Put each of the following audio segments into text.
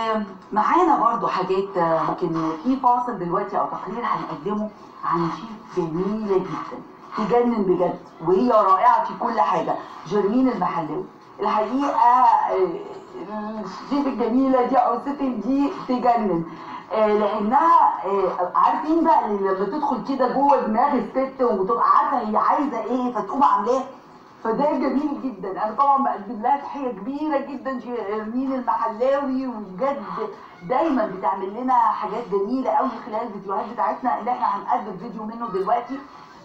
آه، معانا برضو حاجات آه، ممكن في فاصل دلوقتي او تقرير هنقدمه عن شيف جميله جدا تجنن بجد وهي رائعه في كل حاجه جرمين المحلاوي الحقيقه آه، الشيف الجميله دي او الست دي تجنن آه، لانها آه، عارفين بقى اللي لما تدخل كده جوه دماغ الست وتبقى عارفه هي عايزه ايه فتقوم عاملاه فده جميل جدا انا طبعا بقدم لها تحيه كبيره جدا شيرين المحلاوي وبجد دايما بتعمل لنا حاجات جميله قوي خلال الفيديوهات بتاعتنا اللي احنا هنقدم فيديو منه دلوقتي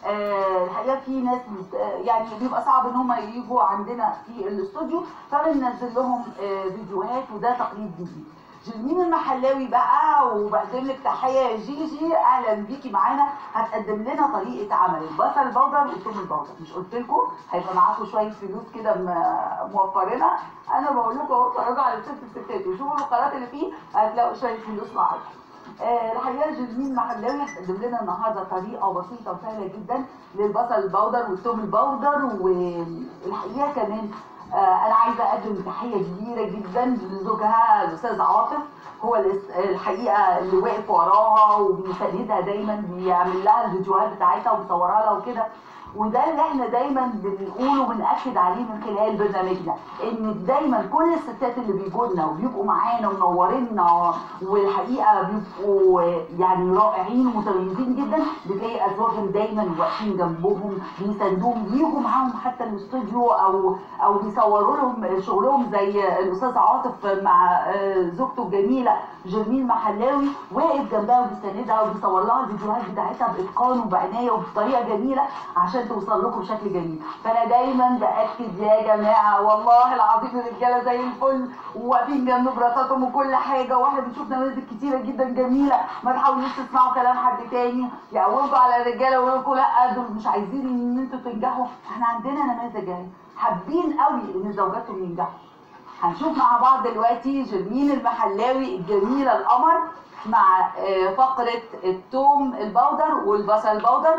آه، الحقيقه في ناس بت- آه، يعني بيبقى صعب ان هم يجوا عندنا في الاستوديو فبننزل لهم آه، فيديوهات وده تقليد جديد جرمين المحلاوي بقى وبقدم لك تحيه يا جيجي اهلا بيكي معانا هتقدم لنا طريقه عمل البصل البودر والثوم البودر مش قلت لكم هيبقى معاكم شويه فلوس كده م- موفرينها انا بقول لكم اهو اتفرجوا على ست الستات وشوفوا القناه اللي فيه هتلاقوا شويه فلوس معاكم آه، الحقيقه جرمين محلاوي هتقدم لنا النهارده طريقه بسيطه وسهله جدا للبصل البودر والثوم البودر والحقيقه كمان آه، انا عايزه اقدم تحيه كبيره جدا لزوجها الاستاذ عاطف هو الاس- الحقيقه اللي واقف وراها وبيساندها دايما بيعمل لها الفيديوهات بتاعتها وبيصورها لها وكده وده اللي احنا دايما بنقوله وبنأكد عليه من خلال برنامجنا ان دايما كل الستات اللي بيجوا لنا وبيبقوا معانا ومنورينا والحقيقه بيبقوا يعني رائعين ومتميزين جدا بتلاقي ازواجهم دايما واقفين جنبهم بيساندوهم بيجوا معاهم حتى الاستوديو او او بيصوروا لهم شغلهم زي الاستاذ عاطف مع آه، زوجته الجميله جميل محلاوي واقف جنبها وبيساندها وبيصور لها الفيديوهات بتاعتها باتقان وبعنايه وبطريقه جميله عشان توصل لكم بشكل جميل فانا دايما باكد يا جماعه والله العظيم الرجاله زي الفل وواقفين جنب مراتاتهم وكل حاجه واحنا بنشوف نماذج كتيره جدا جميله ما تحاولوش تسمعوا كلام حد تاني يقولوا على الرجاله ويقولوا لكم لا دول مش عايزين ان انتوا تنجحوا احنا عندنا نماذج اهي حابين قوي ان زوجاتهم ينجحوا هنشوف مع بعض دلوقتي جرمين المحلاوي الجميله القمر مع آه، فقره الثوم البودر والبصل البودر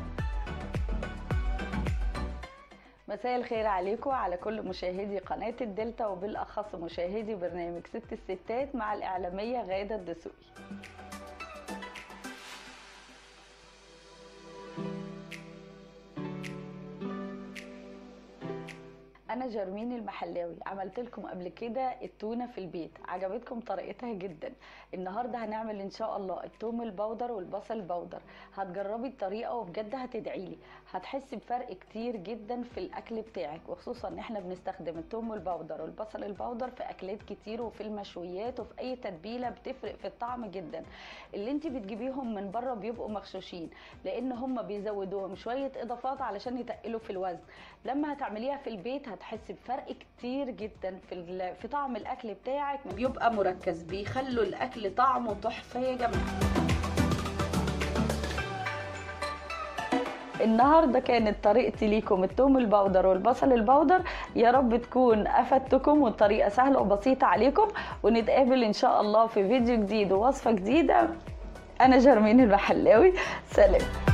مساء الخير عليكم على كل مشاهدي قناة الدلتا وبالأخص مشاهدي برنامج ست الستات مع الإعلامية غادة الدسوقي انا جرمين المحلاوي عملت لكم قبل كده التونه في البيت عجبتكم طريقتها جدا النهارده هنعمل ان شاء الله التوم البودر والبصل البودر هتجربي الطريقه وبجد هتدعي لي هتحسي بفرق كتير جدا في الاكل بتاعك وخصوصا ان احنا بنستخدم التوم البودر والبصل البودر في اكلات كتير وفي المشويات وفي اي تتبيله بتفرق في الطعم جدا اللي انت بتجيبيهم من بره بيبقوا مغشوشين لان هم بيزودوهم شويه اضافات علشان يتقلوا في الوزن لما هتعمليها في البيت هتحسي بفرق كتير جدا في ال- في طعم الاكل بتاعك بيبقى مركز بيخلوا الاكل طعمه تحفه يا جماعه النهارده كانت طريقتي ليكم التوم البودر والبصل البودر يا رب تكون افدتكم والطريقه سهله وبسيطه عليكم ونتقابل ان شاء الله في فيديو جديد ووصفه جديده انا جرمين المحلاوي سلام